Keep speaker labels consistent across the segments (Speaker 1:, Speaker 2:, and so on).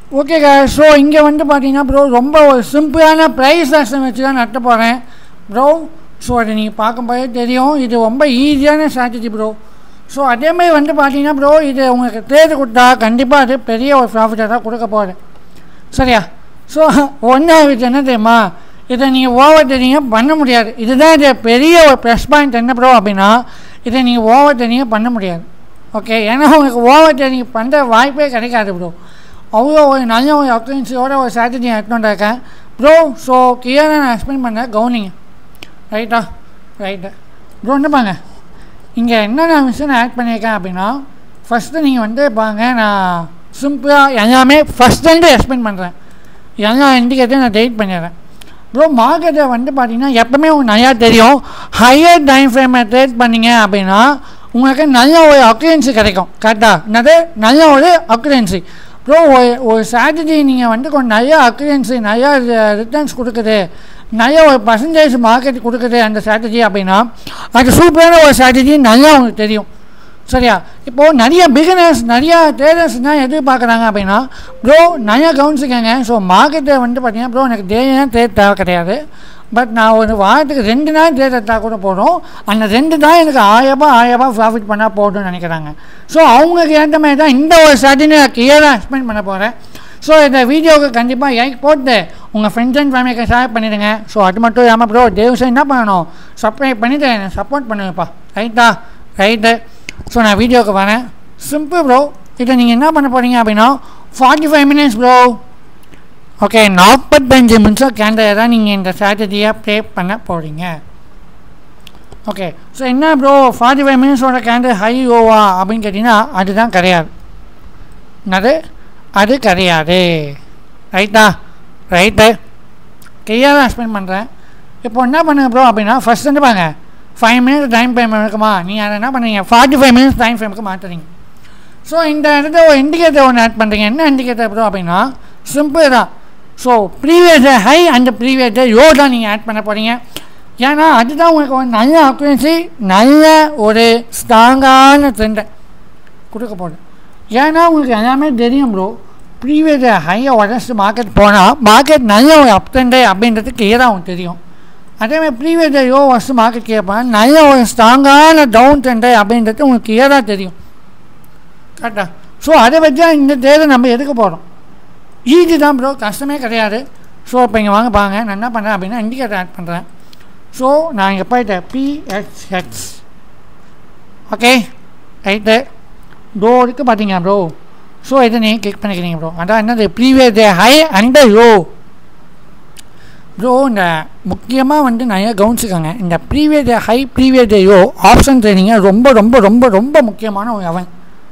Speaker 1: Okay so இங்கே வந்து பார்த்தீங்கன்னா ப்ரோ ரொம்ப ஒரு சிம்பிளான ப்ரைஸ் ஆக்ஷன் வச்சு தான் நட்ட போகிறேன் ப்ரோ ஸோ அதை நீங்கள் பார்க்கும்போதே தெரியும் இது ரொம்ப ஈஸியான ஸ்ட்ராட்டஜி ப்ரோ ஸோ அதேமாதிரி வந்து பார்த்தீங்கன்னா ப்ரோ இது உங்களுக்கு தேர்வு கொடுத்தா கண்டிப்பாக அது பெரிய ஒரு ப்ராஃபிட்டாக தான் கொடுக்க போகுது சரியா ஸோ ஒன்றாவது என்ன தெரியுமா இதை நீங்கள் ஓவர் ட்ரேடிங்காக பண்ண முடியாது இதுதான் இது பெரிய ஒரு ப்ளஸ் பாயிண்ட் என்ன ப்ரோ அப்படின்னா இதை நீங்கள் ஓவர் ட்ரேடிங்காக பண்ண முடியாது ஓகே ஏன்னா உங்களுக்கு ஓவர் ட்ரேடிங் பண்ணுற வாய்ப்பே கிடைக்காது ப்ரோ அவ்வளோ ஒரு நல்ல ஒரு அக்கரன்சியோட ஒரு ஸ்ட்ராட்டஜி எடுத்துகிட்டு இருக்கேன் ப்ரோ ஸோ கிளியராக நான் எக்ஸ்பிளைன் பண்ணேன் கவனிங்க ரைட்டா ரைட்டு ப்ரோ என்ன பாங்க இங்கே என்னென்ன விஷயம் நான் ஆட் பண்ணியிருக்கேன் அப்படின்னா ஃபஸ்ட்டு நீங்கள் வந்து பாருங்க நான் சிம்பிளாக எல்லாமே ஃபஸ்ட்டு எக்ஸ்பிளைன் பண்ணுறேன் எல்லா இண்டிகேட்டரும் நான் டெலிட் பண்ணிடுறேன் ப்ரோ மார்க்கெட்டை வந்து பார்த்தீங்கன்னா எப்பவுமே உங்களுக்கு நிறையா தெரியும் ஹையர் டைம் ஃப்ரேமை ட்ரேட் பண்ணீங்க அப்படின்னா உங்களுக்கு நல்ல ஒரு அக்குரன்சி கிடைக்கும் கரெக்டாக என்னது நல்ல ஒரு அக்குரன்சி ப்ரோ ஒரு ஒரு ஸ்ட்ராட்டஜி நீங்கள் வந்து கொஞ்சம் நிறைய அக்குரன்சி நிறையா ரிட்டர்ன்ஸ் கொடுக்குது நிறைய ஒரு பர்சன்டேஜ் மார்க்கெட் கொடுக்குது அந்த ஸ்ட்ராட்டஜி அப்படின்னா அது சூப்பரான ஒரு ஸ்ட்ராட்டஜி நல்லா உங்களுக்கு தெரியும் சரியா இப்போது நிறைய பிகினர்ஸ் நிறையா ட்ரேடர்ஸ் தான் எதிர்பார்க்குறாங்க அப்படின்னா ப்ரோ நிறையா கவனிச்சுக்கங்க ஸோ மார்க்கெட்டை வந்து பார்த்தீங்கன்னா ப்ரோ எனக்கு டெய்லியாக ட்ரேட் தேவை கிடையாது பட் நான் ஒரு வாரத்துக்கு ரெண்டு நாள் ட்ரேட் எடுத்தால் கூட போதும் அந்த ரெண்டு தான் எனக்கு ஆயிரரூபா ஆயிரரூபா ப்ராஃபிட் பண்ணால் போதும்னு நினைக்கிறாங்க ஸோ அவங்களுக்கு ஏற்ற மாதிரி தான் இந்த ஒரு ஸ்ட்ராட்டஜி நான் கிளியராக எக்ஸ்பிளைன் பண்ண போகிறேன் ஸோ இந்த வீடியோவுக்கு கண்டிப்பாக லைக் போட்டு உங்கள் ஃப்ரெண்ட்ஸ் அண்ட் ஃபேமிலிக்கு ஷேர் பண்ணிடுங்க ஸோ அது மட்டும் இல்லாமல் ப்ரோ தேவசம் என்ன பண்ணணும் சப்ஸ்கிரைப் பண்ணிவிட்டு எனக்கு சப்போர்ட் பண்ணுங்கப்பா ரைட்டா ரைட்டு ஸோ நான் வீடியோவுக்கு வரேன் சிம்பிள் ப்ரோ இதை நீங்கள் என்ன பண்ண போகிறீங்க அப்படின்னா forty five minutes bro okay நாற்பத்தஞ்சு நிமிஷம் கேண்டலை தான் நீங்கள் இந்த ஸ்ட்ராட்டஜியாக ப்ளே பண்ண போகிறீங்க ஓகே ஸோ என்ன ப்ரோ ஃபார்ட்டி ஃபைவ் மினிட்ஸோட கேண்டில் ஹை ஓவா அப்படின்னு கேட்டிங்கன்னா அதுதான் கிடையாது என்னது அது கிடையாது ரைட்டா ரைட்டு கிளியராக எக்ஸ்பிளைன் பண்ணுறேன் இப்போ என்ன பண்ணுங்க ப்ரோ அப்படின்னா ஃபஸ்ட் வந்து பாருங்க ஃபைவ் மினிட்ஸ் டைம் ஃப்ரேம் இருக்குமா நீங்கள் அதை என்ன பண்ணுறீங்க ஃபார்ட்டி ஃபைவ் மினிட்ஸ் டைம் ஃப்ரேமுக்கு மாற்றுறீங்க ஸோ இந்த இடத்துல ஒரு இண்டிகேட்டர் ஒன்று ஆட் பண்ணுறீங்க என்ன இண்டிகேட்டர் ப்ரோ அப்படின்னா சிம்பிள் தான் so previous high and previous low தான் நீங்கள் ஆட் பண்ண போகிறீங்க ஏன்னா அதுதான் உங்களுக்கு ஒரு நல்ல அக்குரன்சி நல்ல ஒரு ஸ்ட்ராங்கான ட்ரெண்டை கொடுக்க போகுது ஏன்னா உங்களுக்கு எல்லாமே தெரியும் ப்ரோ ப்ரீவியஸ் ஹையை உடச்சு மார்க்கெட் போனால் மார்க்கெட் நல்ல ஒரு அப் ட்ரெண்டே அப்படின்றது கிளியராக உங்களுக்கு தெரியும் அதேமாதிரி ப்ரீவியஸ் லோ வருஷம் மார்க்கெட் கேட்பாங்க நல்ல ஒரு ஸ்ட்ராங்கான டவுன் ட்ரெண்டே அப்படின்றது உங்களுக்கு கிளியராக தெரியும் கரெக்டாக ஸோ அதை வச்சு தான் இந்த தேவை நம்ம எடுக்க போகிறோம் ஈஸி தான் ப்ரோ கஷ்டமே கிடையாது ஸோ இப்போ இங்கே வாங்க பாருங்க நான் என்ன பண்ணுறேன் அப்படின்னா இண்டிகேட்டர் ஆட் பண்ணுறேன் ஸோ நான் இங்கே போயிட்டேன் பிஹெச்ஹெச் ஓகே ரைட்டு டோ இருக்குது பார்த்தீங்க ப்ரோ ஸோ இதை நீங்கள் கிளிக் பண்ணிக்கிறீங்க ப்ரோ அதான் என்னது previous day high and low bro இந்த முக்கியமாக வந்து நிறைய கவனிச்சுக்கோங்க இந்த previous day high previous day low option ட்ரைனிங்கை ரொம்ப ரொம்ப ரொம்ப ரொம்ப முக்கியமான ஒரு அவன்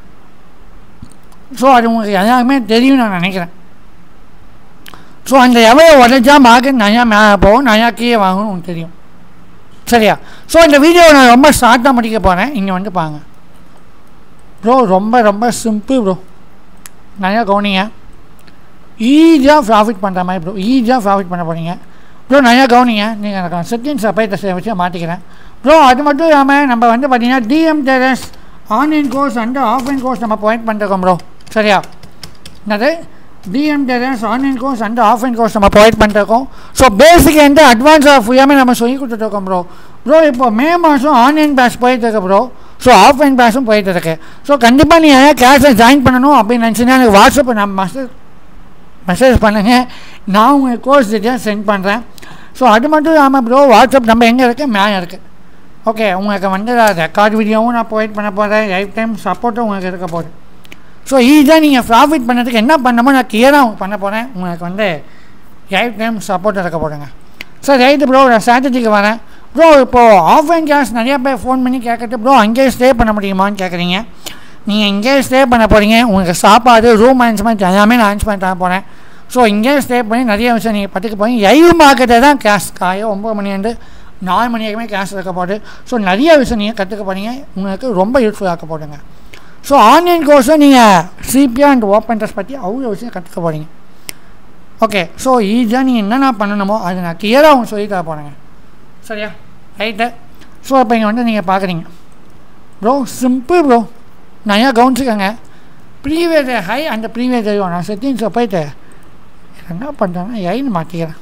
Speaker 1: ஸோ அது உங்களுக்கு எல்லாருமே தெரியும் நான் நினைக்கிறேன் ஸோ அந்த எவையை உடச்சா மார்க்கெட் நிறையா மேலே போகும் நிறையா கீழே வாங்கணும் உங்களுக்கு தெரியும் சரியா ஸோ இந்த வீடியோவை நான் ரொம்ப ஷார்ட்டாக முடிக்க போகிறேன் இங்கே வந்து பாருங்க ப்ரோ ரொம்ப ரொம்ப சிம்பிள் ப்ரோ நிறையா கவனிங்க ஈஸியாக ப்ராஃபிட் பண்ணுற மாதிரி ப்ரோ ஈஸியாக ப்ராஃபிட் பண்ண போகிறீங்க ப்ரோ நிறையா கவனிங்க நீங்கள் எனக்கு செட்டிங்ஸ் அப்போ வச்சு மாற்றிக்கிறேன் ப்ரோ அது மட்டும் இல்லாமல் நம்ம வந்து பார்த்தீங்கன்னா டிஎம் டெரஸ் online course and offline course நம்ம ப்ரொவைட் பண்ணிருக்கோம் ப்ரோ சரியா என்னது டிஎம் டெரஸ் online course and offline course நம்ம ப்ரொவைட் பண்ணிருக்கோம் ஸோ பேசிக் அண்ட் அட்வான்ஸாக ஃபுல்லாமே நம்ம சொல்லி கொடுத்துட்ருக்கோம் ப்ரோ ப்ரோ இப்போ மே மாதம் ஆன்லைன் கிளாஸ் போயிட்டு இருக்கு ப்ரோ ஸோ ஆஃப்லைன் கிளாஸும் போயிட்டு இருக்கு ஸோ கண்டிப்பாக நீங்கள் கிளாஸில் ஜாயின் பண்ணணும் அப்படின்னு நினச்சிங்கன்னா எனக்கு வாட்ஸ்அப் நம்ம மெசேஜ் மெசேஜ் பண்ணுங்கள் நான் உங்களுக்கு கோர்ஸ் டீட்டெயில்ஸ் சென்ட் பண்ணுறேன் ஸோ அது மட்டும் இல்லாமல் ப்ரோ வாட்ஸ்அப் நம்ம எங்கே இருக்குது மேலே இருக்குது ஓகே உங்களுக்கு வந்து ரெக்கார்ட் வீடியோவும் நான் ப்ரொவைட் பண்ண போகிறேன் லைஃப் டைம் சப்போர்ட்டும் உங்களுக்கு இருக்க போகுது ஸோ ஈஸியாக நீங்கள் ப்ராஃபிட் பண்ணதுக்கு என்ன பண்ணமோ நான் கிளியராக உங்களுக்கு பண்ண போகிறேன் உங்களுக்கு வந்து லைஃப் டைம் சப்போர்ட் இருக்க போடுங்க சார் ரைட்டு ப்ரோ நான் ஸ்ட்ராட்டஜிக்கு வரேன் ப்ரோ இப்போது ஆஃப்லைன் கிளாஸ் நிறையா பேர் ஃபோன் பண்ணி கேட்குறது ப்ரோ அங்கேயே ஸ்டே பண்ண முடியுமான்னு கேட்குறீங்க நீங்கள் இங்கேயே ஸ்டே பண்ண போகிறீங்க உங்களுக்கு சாப்பாடு ரூம் அரேஞ்ச்மெண்ட் எல்லாமே நான் அரேஞ்ச் பண்ணி தர போகிறேன் ஸோ இங்கேயே ஸ்டே பண்ணி நிறைய விஷயம் நீங்கள் பட்டுக்க போய் லைவ் மார்க்கெட்டை தான் கிளாஸ் காலையில் ஒம்பது மணிலேருந்து நாலு மணி வரைக்குமே கிளாஸ் இருக்க போகுது ஸோ நிறைய விஷயம் நீங்கள் கற்றுக்க போகிறீங்க உங்களுக்கு ரொம்ப யூஸ்ஃபுல்லாக போடுங்க ஸோ ஆன்லைன் கோர்ஸும் நீங்கள் சிபிஆ அண்ட் ஓப்பன் டெஸ்ட் பற்றி அவ்வளோ விஷயம் கற்றுக்க போகிறீங்க ஓகே ஸோ ஈஸியாக நீங்கள் என்னென்ன பண்ணணுமோ அது நான் கிளியராக அவங்க சொல்லி தர போகிறேங்க சரியா ரைட்டு ஸோ இப்போ இங்கே வந்து நீங்கள் பார்க்குறீங்க ப்ரோ சிம்பிள் ப்ரோ நிறையா கவனிச்சுக்கோங்க ப்ரீவியஸ் ஹை அந்த ப்ரீவியஸ் ஐயோ நான் செட்டிங்ஸை போயிட்டு என்ன பண்ணுறேன்னா ஐன்னு மாற்றிக்கிறேன்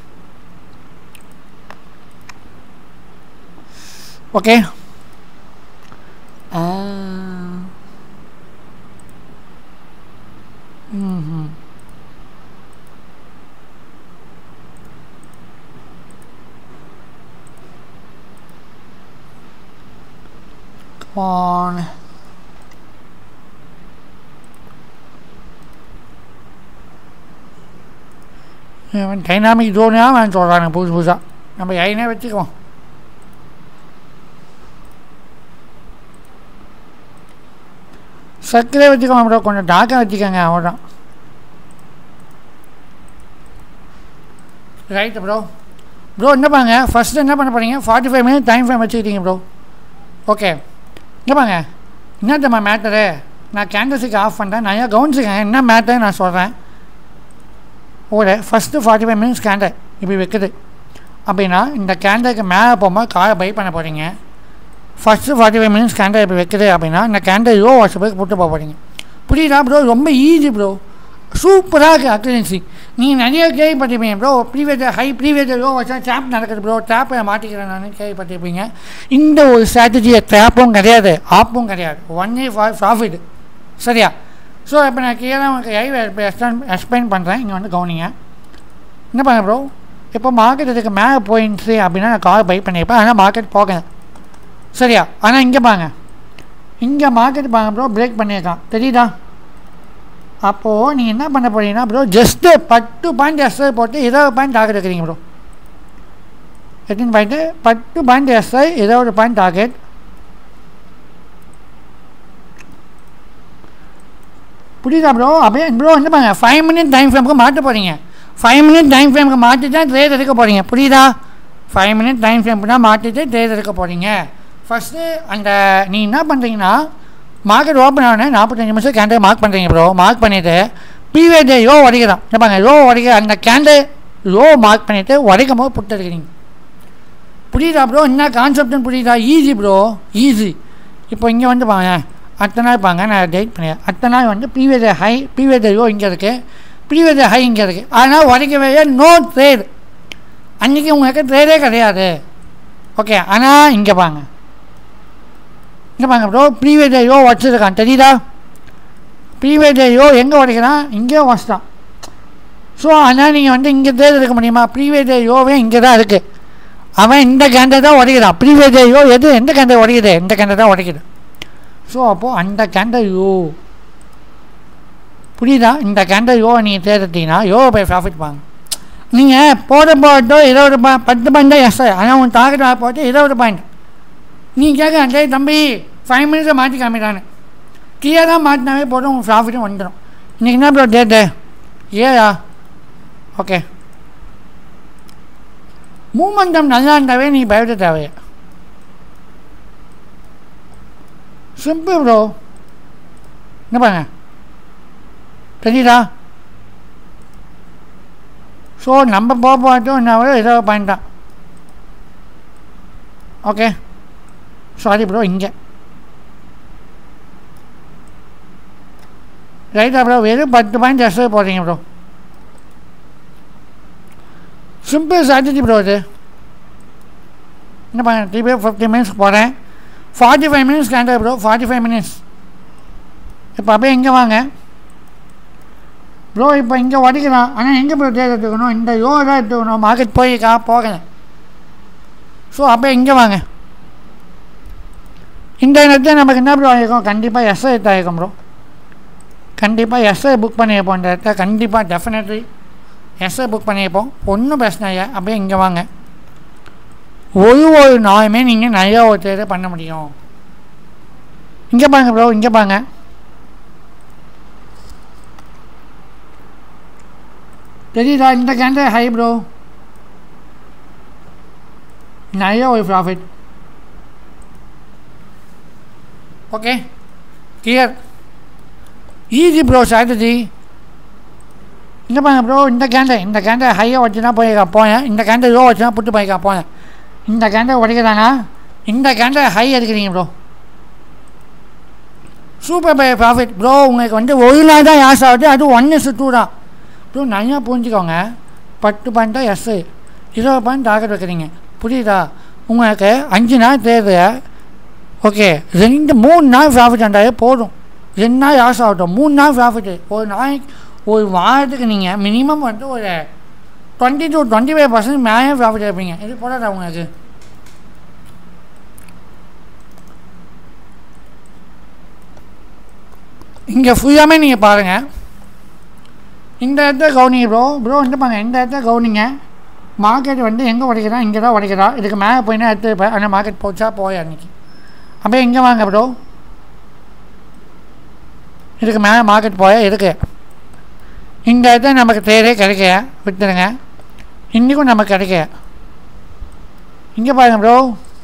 Speaker 1: ஓகே ம் Come on. இவன் டைனாமிக் ஜோனாக அவன் சொல்கிறாங்க புதுசு புதுசாக நம்ம ஐனே வச்சுக்குவோம் சர்க்கிளே வச்சுக்கோங்க ப்ரோ கொஞ்சம் டார்க்காக வச்சுக்கோங்க அவ்வளோதான் ரைட்டு ப்ரோ ப்ரோ என்ன பாங்க ஃபஸ்ட்டு என்ன பண்ண போகிறீங்க forty five minute time frame வச்சுக்கிட்டீங்க ப்ரோ ஓகே என்ன பாங்க என்ன தெரியுமா மேட்டரு நான் கேண்டல்ஸுக்கு ஆஃப் பண்ணுறேன் நான் ஏன் கவனிச்சுக்கேன் என்ன மேட்டர் நான் சொல்கிறேன் ஒரு first forty five minutes candle இப்படி வைக்குது அப்படின்னா இந்த கேண்டலுக்கு மேலே போகும்போது காரை பை பண்ண போகிறீங்க first forty five minutes candle இப்படி வைக்குது அப்படின்னா இந்த கேண்டல் யோ வாட்ஸ்அப்புக்கு போட்டு போக போகிறீங்க புரியுதா ப்ரோ ரொம்ப ஈஸி ப்ரோ சூப்பராக இருக்குது அக்ரன்சி நீங்கள் நிறைய கேள்விப்பட்டிருப்பீங்க bro previous high previous low வச்சா டேப் நடக்குது ப்ரோ டேப்பை மாட்டிக்கிறேன் நான் கேள்விப்பட்டிருப்பீங்க இந்த ஒரு ஸ்ட்ராட்டஜியை டேப்பும் கிடையாது ஆப்பும் கிடையாது ஒன்லி ஃபார் ப்ராஃபிட் சரியா ஸோ இப்போ நான் கீழே உங்களுக்கு ஐ இப்போ எக்ஸ்பிளைன் எக்ஸ்பிளைன் பண்ணுறேன் இங்கே வந்து கவனிங்க என்ன பண்ண ப்ரோ இப்போ மார்க்கெட் இதுக்கு மேலே போயிடுச்சு அப்படின்னா நான் கார் பை பண்ணியிருப்பேன் ஆனால் மார்க்கெட் போகல சரியா ஆனால் இங்கே பாங்க இங்கே மார்க்கெட் பாங்க ப்ரோ பிரேக் பண்ணியிருக்கான் தெரியுதா அப்போது நீங்கள் என்ன பண்ண போறீங்கன்னா ப்ரோ ஜஸ்ட்டு பத்து பாயிண்ட் எஸ்ஐ போட்டு இருபது பாயிண்ட் டார்கெட் இருக்கிறீங்க ப்ரோ எத்தனை பாயிண்ட்டு பத்து பாயிண்ட் எஸ்ஐ இருபது பாயிண்ட் டார்கெட் புரியுதா ப்ரோ அப்படியே ப்ரோ என்ன பாருங்க ஃபைவ் மினிட் டைம் ஃப்ரேமுக்கு மாற்ற போகிறீங்க ஃபைவ் மினிட் டைம் ஃப்ரேமுக்கு மாற்றி தான் ட்ரேட் எடுக்க போகிறீங்க புரியுதா ஃபைவ் மினிட் டைம் ஃப்ரேமுக்கு தான் மாற்றிட்டு ட்ரேட் எடுக்க போகிறீங்க ஃபஸ்ட்டு அந்த நீ என்ன பண்ணுறீங்கன்னா மார்க்கெட் ஓப்பன் ஆன நாற்பத்தஞ்சு நிமிஷம் கேண்டல் மார்க் பண்ணுறீங்க ப்ரோ மார்க் பண்ணிவிட்டு ப்ரீவியஸ் டே யோ உடைக்கிறான் பாருங்க யோ உடைக்க அந்த கேண்டல் யோ மார்க் பண்ணிவிட்டு உடைக்கும் போது புட்டு எடுக்கிறீங்க புரியுதா ப்ரோ என்ன கான்செப்ட்னு புரியுதா ஈஸி ப்ரோ ஈஸி இப்போ இங்கே வந்து பாங்க அடுத்த நாள் பாங்க நான் டேட் பண்ணேன் அடுத்த நாள் வந்து ப்ரீவியஸ் ஹை ப்ரீவியஸ் யோ இங்கே இருக்குது ப்ரீவியஸ் ஹை இங்கே இருக்குது ஆனால் உடைக்கவே நோ ட்ரேட் அன்றைக்கி உங்களுக்கு ட்ரேடே கிடையாது ஓகே ஆனால் இங்கே பாங்க இங்கே பாருங்க ப்ரோ ப்ரீவியஸ் யோ வச்சுருக்கான் தெரியுதா ப்ரீவியஸ் யோ எங்கே உடைக்கிறான் இங்கே வச்சிட்டான் ஸோ ஆனால் நீங்கள் வந்து இங்கே தேர்வு எடுக்க முடியுமா ப்ரீவியஸ் யோவே இங்கே தான் இருக்குது அவன் இந்த கேண்டை தான் உடைக்கிறான் ப்ரீவியஸ் யோ எது எந்த கேண்டை உடைக்குது இந்த கேண்டை தான் உடைக்குது ஸோ அப்போது அந்த கேண்டை யோ புரியுதா இந்த கேண்டை யோ நீங்கள் தேர்ந்தீங்கன்னா யோவை போய் ப்ராஃபிட் வாங்க நீங்கள் போட போட்டோ இருபது பா பத்து பாயிண்ட் தான் எஸ் ஆனால் உன் டார்கெட் போட்டு இருபது பாயிண்ட் நீ கேட்க டேய் தம்பி ஃபைவ் மினிட்ஸில் மாற்றி காமிக்கிறான்னு கிளியராக மாட்டினாவே போதும் உங்கள் ப்ராஃபிட்டும் வந்துடும் இன்றைக்கி என்ன ப்ரோ டேட்டு ஏயா ஓகே மூமெண்டம் நல்லா இருந்தாவே நீ பயப்பட தேவையா சிம்பிள் ப்ரோ என்ன பாருங்க தெரியுதா ஸோ நம்ம போக போகட்டும் என்ன விட ஏதோ பாயிண்ட் தான் ஓகே சாரி ப்ரோ இங்கே ரைட்டா ப்ரோ வெறும் பத்து பாயிண்ட் எக்ஸ்ட்ரா போடுறீங்க ப்ரோ சிம்பிள் ஸ்ட்ராட்டஜி ப்ரோ இது என்ன பண்ண திருப்பி ஃபிஃப்டி மினிட்ஸ் போகிறேன் forty five minutes candle bro forty five minutes இப்போ அப்படியே இங்கே வாங்க ப்ரோ இப்போ இங்கே உடைக்கலாம் ஆனால் எங்கே ப்ரோ தேர் எடுத்துக்கணும் இந்த யோ தான் எடுத்துக்கணும் மார்க்கெட் போயிருக்கா போகலை ஸோ அப்படியே இங்கே வாங்க இந்த இடத்துல நமக்கு என்ன ப்ரோ ஆகிருக்கும் கண்டிப்பாக எஸ்ஐ எடுத்து ஆகிருக்கும் ப்ரோ கண்டிப்பாக எஸ்ஐ புக் பண்ணியிருப்போம் இந்த இடத்துல கண்டிப்பாக டெஃபினெட்லி எஸ்ஐ புக் பண்ணியிருப்போம் ஒன்றும் பிரச்சனை இல்லை அப்படியே இங்கே வாங்க ஒரு ஒரு நாளுமே நீங்கள் நிறையா ஒரு தேர்வு பண்ண முடியும் இங்கே பாருங்க ப்ரோ இங்கே பாருங்க தெரியுதா இந்த கேண்டல் ஹை ப்ரோ நிறைய ஒரு profit okay clear easy bro strategy இந்த பாருங்க ப்ரோ இந்த கேண்டல் இந்த கேண்டல் ஹையாக வச்சு தான் போயிருக்கா போனேன் இந்த கேண்டல் லோ வச்சு தான் புட்டு போயிருக்கா போனேன் இந்த கேண்டல் உடைக்கிறாங்க இந்த கேண்டல் ஹை எடுக்கிறீங்க bro super buy profit bro உங்களுக்கு வந்து ஒரு நாள் தான் யாஸ் ஆகுது அது ஒன் இஸ் டூ தான் ப்ரோ நல்லா புரிஞ்சுக்கோங்க பத்து பாயிண்ட் தான் எஸ்ஸு இருபது பாயிண்ட் டார்கெட் வைக்கிறீங்க புரியுதா உங்களுக்கு அஞ்சு நாள் தேவை ஓகே ரெண்டு மூணு நாள் ப்ராஃபிட் இருந்தாலே போதும் ரெண்டு நாள் யாஸ் ஆகட்டும் மூணு நாள் ப்ராஃபிட்டு ஒரு நாளைக்கு ஒரு வாரத்துக்கு நீங்கள் மினிமம் வந்து ஒரு twenty to twenty five percent மேலே ப்ராஃபிட் எடுப்பீங்க இது போடாதா உங்களுக்கு இங்கே ஃபுல்லாமே நீங்கள் பாருங்கள் இந்த இடத்த கவனிங்க ப்ரோ ப்ரோ வந்து பாருங்க இந்த இடத்த கவனிங்க மார்க்கெட் வந்து எங்கே உடைக்கிறா இங்கே தான் உடைக்கிறா இதுக்கு மேலே போயினா எடுத்து வைப்பேன் ஆனால் மார்க்கெட் போச்சா போய் அன்றைக்கி அப்படியே இங்கே வாங்க ப்ரோ இதுக்கு மேலே மார்க்கெட் போய இருக்கு இந்த இடத்துல நமக்கு தேரே கிடைக்க விட்டுருங்க இன்றைக்கும் நமக்கு கிடைக்க இங்கே பாருங்க ப்ரோ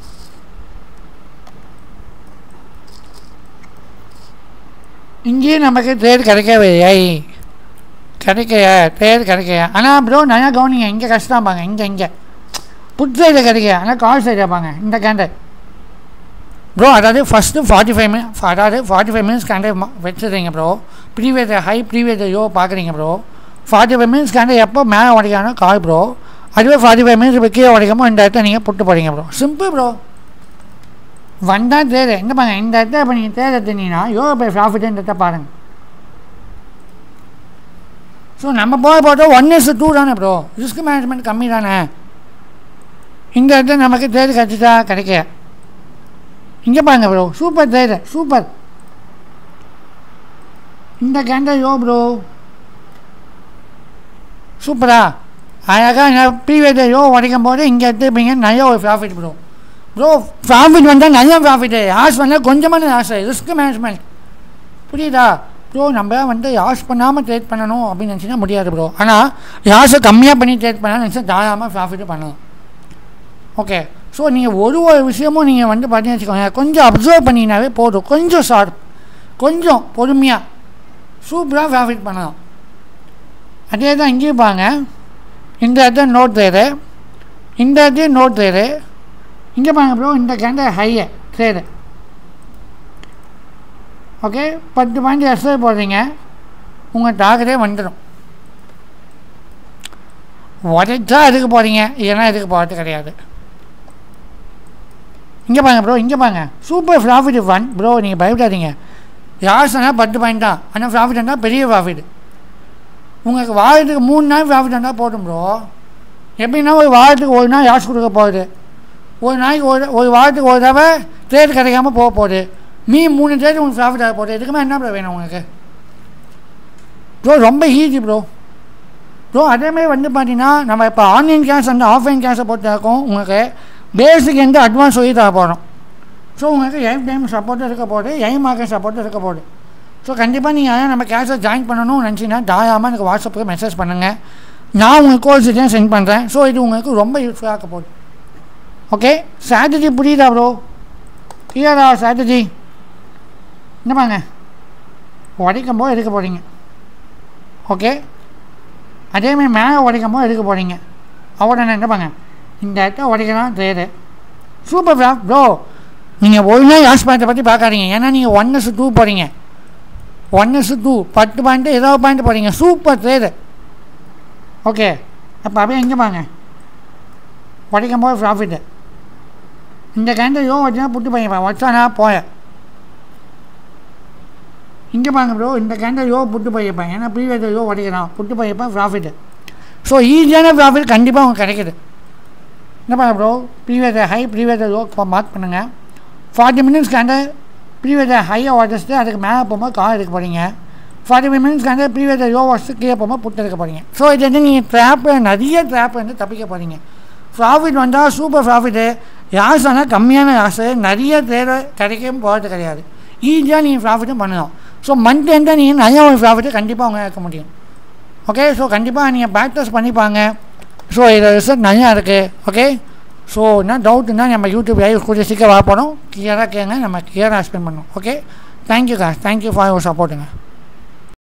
Speaker 1: இங்கேயும் நமக்கு தேர் கிடைக்கவில்லை கிடைக்க தேர் கிடைக்க ஆனால் ப்ரோ நல்லா கவனிங்க இங்கே கஷ்டம் பாங்க இங்கே இங்கே புட் சைடில் கிடைக்க ஆனால் கால் சைடில் பாங்க இந்த கேண்டல் ப்ரோ அதாவது ஃபஸ்ட்டு ஃபார்ட்டி ஃபைவ் மினிட்ஸ் அதாவது ஃபார்ட்டி ஃபைவ் மினிட்ஸ் கேண்டல் வச்சுருங்க ப்ரோ ப்ரீவியஸ் ஹை ப்ரீவியஸ் யோ பார்க்குறீங்க bro forty five minutes candle எப்போ மேலே உடைக்கணும் கால் ப்ரோ அதுவே ஃபார்ட்டி ஃபைவ் மினிட்ஸ் கீழே உடைக்காமோ இந்த இடத்த நீங்கள் புட்டு போகிறீங்க ப்ரோ சிம்பிள் ப்ரோ வந்தால் தேர் எங்கே பாருங்க இந்த இடத்த இப்போ நீங்கள் தேர் எடுத்தீங்கன்னா எவ்வளோ போய் ப்ராஃபிட் இந்த இடத்த பாருங்கள் ஸோ நம்ம போக போட்டோ ஒன் இஸ் டூ தானே ப்ரோ ரிஸ்க் மேனேஜ்மெண்ட் கம்மி தானே இந்த இடத்துல நமக்கு தேர் கிடச்சிட்டா கிடைக்க இங்கே பாருங்க ப்ரோ சூப்பர் தேர் சூப்பர் இந்த கேண்டல் யோ ப்ரோ சூப்பரா அழகாக நான் ப்ரீவியஸ் யோ உடைக்கும் போது இங்கே எடுத்துப்பீங்க நல்ல ஒரு ப்ராஃபிட் ப்ரோ ப்ரோ ப்ராஃபிட் வந்தால் நல்ல ப்ராஃபிட்டு யாஸ் வந்தால் கொஞ்சமான ஆசை ரிஸ்க் மேனேஜ்மெண்ட் புரியுதா ப்ரோ நம்ம வந்து யாஸ் பண்ணாமல் ட்ரேட் பண்ணணும் அப்படின்னு நினச்சினா முடியாது ப்ரோ ஆனால் யாஸை கம்மியாக பண்ணி ட்ரேட் பண்ணால் நினச்சா தாராளமாக ப்ராஃபிட்டு பண்ணலாம் ஓகே ஸோ நீங்கள் ஒரு ஒரு விஷயமும் நீங்கள் வந்து பார்த்தீங்கன்னு வச்சுக்கோங்க கொஞ்சம் அப்சர்வ் பண்ணிங்கனாவே போதும் கொஞ்சம் ஷார்ப் கொஞ்சம் பொறுமையாக சூப்பராக ப்ராஃபிட் பண்ணலாம் அதே தான் இங்கேயும் பாருங்க இந்த இடத்துல நோட் தேரு இந்த இடத்துலையும் நோட் தேரு இங்கே பாருங்க ப்ரோ இந்த கேண்டல் ஹையை தேரு ஓகே பத்து பாயிண்ட் எஸ்ஐ போடுறீங்க உங்கள் டார்கெட்டே வந்துடும் உடைச்சா எதுக்கு போகிறீங்க இல்லைன்னா எதுக்கு போகிறது கிடையாது இங்கே பாருங்க ப்ரோ இங்கே பாருங்க சூப்பர் ப்ராஃபிட் ஒன் ப்ரோ நீங்கள் பயப்படாதீங்க யார் சொன்னால் பத்து பாயிண்ட் தான் ஆனால் ப்ராஃபிட் இருந்தால் பெரிய ப்ராஃபிட் உங்களுக்கு வாரத்துக்கு மூணு நாள் ப்ராஃபிட் இருந்தால் போதும் ப்ரோ எப்படின்னா ஒரு வாரத்துக்கு ஒரு நாள் யாஸ் கொடுக்க போகுது ஒரு நாளைக்கு ஒரு ஒரு வாரத்துக்கு ஒரு தடவை ட்ரேட் கிடைக்காம போக போகுது மீ மூணு ட்ரேட் உங்களுக்கு ப்ராஃபிட் ஆக போகுது இதுக்குமே என்ன ப்ரோ வேணும் உங்களுக்கு ப்ரோ ரொம்ப ஈஸி ப்ரோ ப்ரோ அதேமாதிரி வந்து பார்த்தீங்கன்னா நம்ம இப்போ ஆன்லைன் கிளாஸ் அந்த ஆஃப்லைன் கிளாஸை பொறுத்தாக்கும் உங்களுக்கு பேசிக் எந்த அட்வான்ஸ் சொல்லி தர போகிறோம் ஸோ உங்களுக்கு எய்ம் டைம் சப்போர்ட்டும் இருக்க போகுது எய்ம் மார்க்கெட் சப்போர்ட்டும் இருக்க போகுது ஸோ கண்டிப்பாக நீங்கள் நம்ம கிளாஸை ஜாயின் பண்ணணும்னு நினச்சிங்கன்னா தாராளமாக எனக்கு வாட்ஸ்அப்புக்கு மெசேஜ் பண்ணுங்கள் நான் உங்களுக்கு கோர்ஸ் தான் சென்ட் பண்ணுறேன் ஸோ இது உங்களுக்கு ரொம்ப யூஸ்ஃபுல்லாக இருக்க போகுது ஓகே ஸ்ட்ராட்டஜி புரியுதா ப்ரோ கிளியரா ஸ்ட்ராட்டஜி என்ன பாங்க உடைக்கும் போது எடுக்க போகிறீங்க ஓகே அதேமாதிரி மேலே உடைக்கும் போது எடுக்க போகிறீங்க அவ்வளோ என்ன பாங்க இந்த இடத்த உடைக்கலாம் தெரியுது சூப்பர் ப்ரா ப்ரோ நீங்கள் ஒழுங்காக யாஸ் பாயிண்ட்டை பற்றி பார்க்காதீங்க ஏன்னா நீங்கள் ஒன் எஸ் டூ போகிறீங்க ஒன் எஸ் டூ பத்து பாயிண்ட்டு இருபது பாயிண்ட் போகிறீங்க சூப்பர் ட்ரேடு ஓகே அப்போ அப்படியே எங்கே பாங்க உடைக்கும் போது ப்ராஃபிட்டு இந்த கேண்டில் யோ வச்சுனா புட்டு பையன் வச்சானா போய இங்கே பாருங்க ப்ரோ இந்த கேண்டில் யோ புட்டு பையப்பேன் ஏன்னா ப்ரீவியஸ் யோ உடைக்கிறான் புட்டு பையப்பேன் ப்ராஃபிட்டு ஸோ ஈஸியான ப்ராஃபிட் கண்டிப்பாக உங்களுக்கு கிடைக்குது என்ன பாருங்க bro previous high previous low இப்போ மார்க் பண்ணுங்கள் ஃபார்ட்டி மினிட்ஸ் கேண்டில் ப்ரீவியஸ் ஹையை உடச்சிட்டு அதுக்கு மேலே போகும்போது கால் எடுக்க போகிறீங்க forty five minutes candle previous low உடச்சிட்டு கீழே போகும்போது புட்டு எடுக்க போகிறீங்க ஸோ இது வந்து நீங்கள் ட்ராப்பு நிறைய ட்ராப் வந்து தப்பிக்க போகிறீங்க ப்ராஃபிட் வந்தால் சூப்பர் ப்ராஃபிட்டு யாஸ் ஆனால் கம்மியான யாசு நிறைய தேவை கிடைக்கும் போகிறது கிடையாது ஈஸியாக நீங்கள் ப்ராஃபிட்டும் பண்ணலாம் ஸோ மந்த் எண்டாக நீங்கள் நிறைய ஒரு ப்ராஃபிட்டு கண்டிப்பாக அவங்க இருக்க முடியும் ஓகே ஸோ கண்டிப்பாக நீங்கள் ப்ராக்டிஸ் பண்ணிப்பாங்க ஸோ இதில் ரிசல்ட் நிறையா இருக்குது ஓகே ஸோ என்ன டவுட்டுன்னா நம்ம யூடியூப் லைவ் கூடிய சீக்கிரம் வர போகிறோம் கிளியராக கேங்க நம்ம கிளியராக எக்ஸ்பிளைன் பண்ணோம் okay thank you guys thank you for your சப்போர்ட்டுங்க